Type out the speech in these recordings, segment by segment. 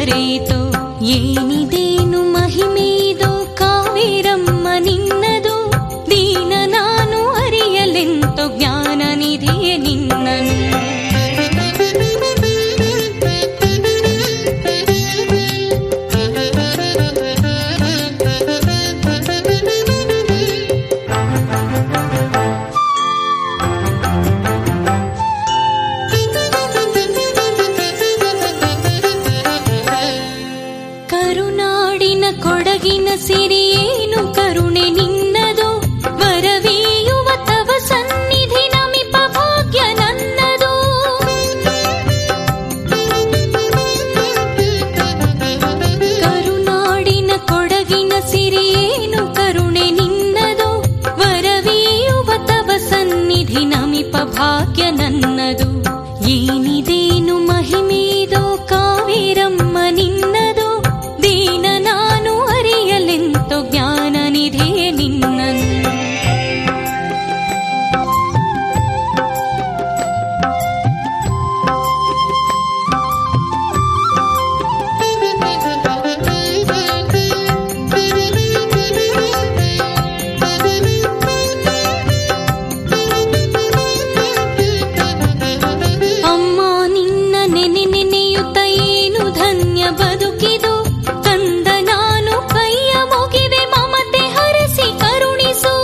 ಕರೆಯಿತು ಏನಿದೇನು ಮಹಿಮೆಯಿದು ಕಾವೇರಮ್ಮ ನಿನ್ನದು ದೀನ ನಾನು ಅರಿಯಲೆಂತು ಜ್ಞಾನ ನಿಧಿಯೇ ನಿನ್ನನು ಕರುನಾಡಿನ ಕೊಡಗಿನ ಸಿರಿಯೇನು ಕರುಣೆ ನಿನ್ನದು ವರವೀಯುವ ತವ ಸನ್ನಿಧಿ ನಮಿಪ ಭಾಗ್ಯ ನನ್ನದು ಕರುನಾಡಿನ ಕೊಡಗಿನ ಸಿರಿಯೇನು ಕರುಣೆ ನಿನ್ನದು ವರವೀಯುವ ತವ ಸನ್ನಿಧಿ ನಮಿಪ ಭಾಗ್ಯ ನನ್ನದು ಏನಿದೇನು ಮಹಿಮೆಯಿದು ಕಾವೇರಮ್ಮ ನಿನ್ನದು ದೀನ ನಾನು ಅರಿಯಲೆಂತು ಜ್ಞಾನ ನಿಧಿಯೇ ನಿನ್ನನು ಅಮ್ಮ ನಿನ್ನ ನೆನೆ ನೆನೆಯುತ್ತ ಏನು ಧನ್ಯ ಬದುಕಿದು ಕಂದ ನಾನು ಕೈಯ ಮುಗಿವೆ ಮಮತೆ ಹರಸಿ ಕರುಣಿಸು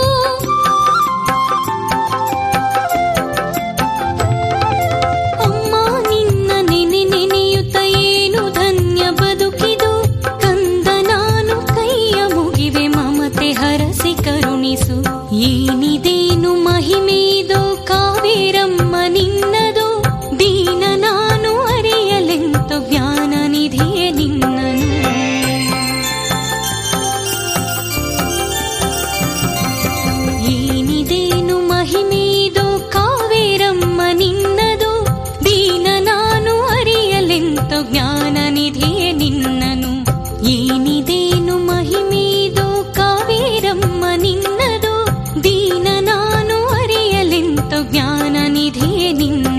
ಅಮ್ಮ ನಿನ್ನ ನೆನೆ ನೆನೆಯುತ್ತ ಏನು ಧನ್ಯ ಬದುಕಿದು ಕಂದ ನಾನು ಕೈಯ ಮುಗಿವೆ ಮಮತೆ ಹರಸಿ ಕರುಣಿಸು ಏನಿದೇನು ಮಹಿಮೆಯಿದು ಕಾವೇರಮ್ಮ ನಿನ್ನದು ದೀನ ನಾನು ಅರಿಯಲೆಂತು ಜ್ಞಾನ ನಿಧಿಯೇ ನಿನ್ನನು ಏನಿದೇನು ಮಹಿಮೆಯಿದು ಕಾವೇರಮ್ಮ ನಿನ್ನದು ದೀನ ನಾನು ಅರಿಯಲೆಂತು ಜ್ಞಾನ ನಿಧಿಯೇ ನಿನ್ನನು ಏನಿದೇನು ಮಹಿಮೆಯಿದು ಕಾವೇರಮ್ಮ ನಿನ್ನದು ದೀನ ನಾನು ಅರಿಯಲೆಂತು ಜ್ಞಾನ ನಿಧಿಯೇ ನಿನ್ನ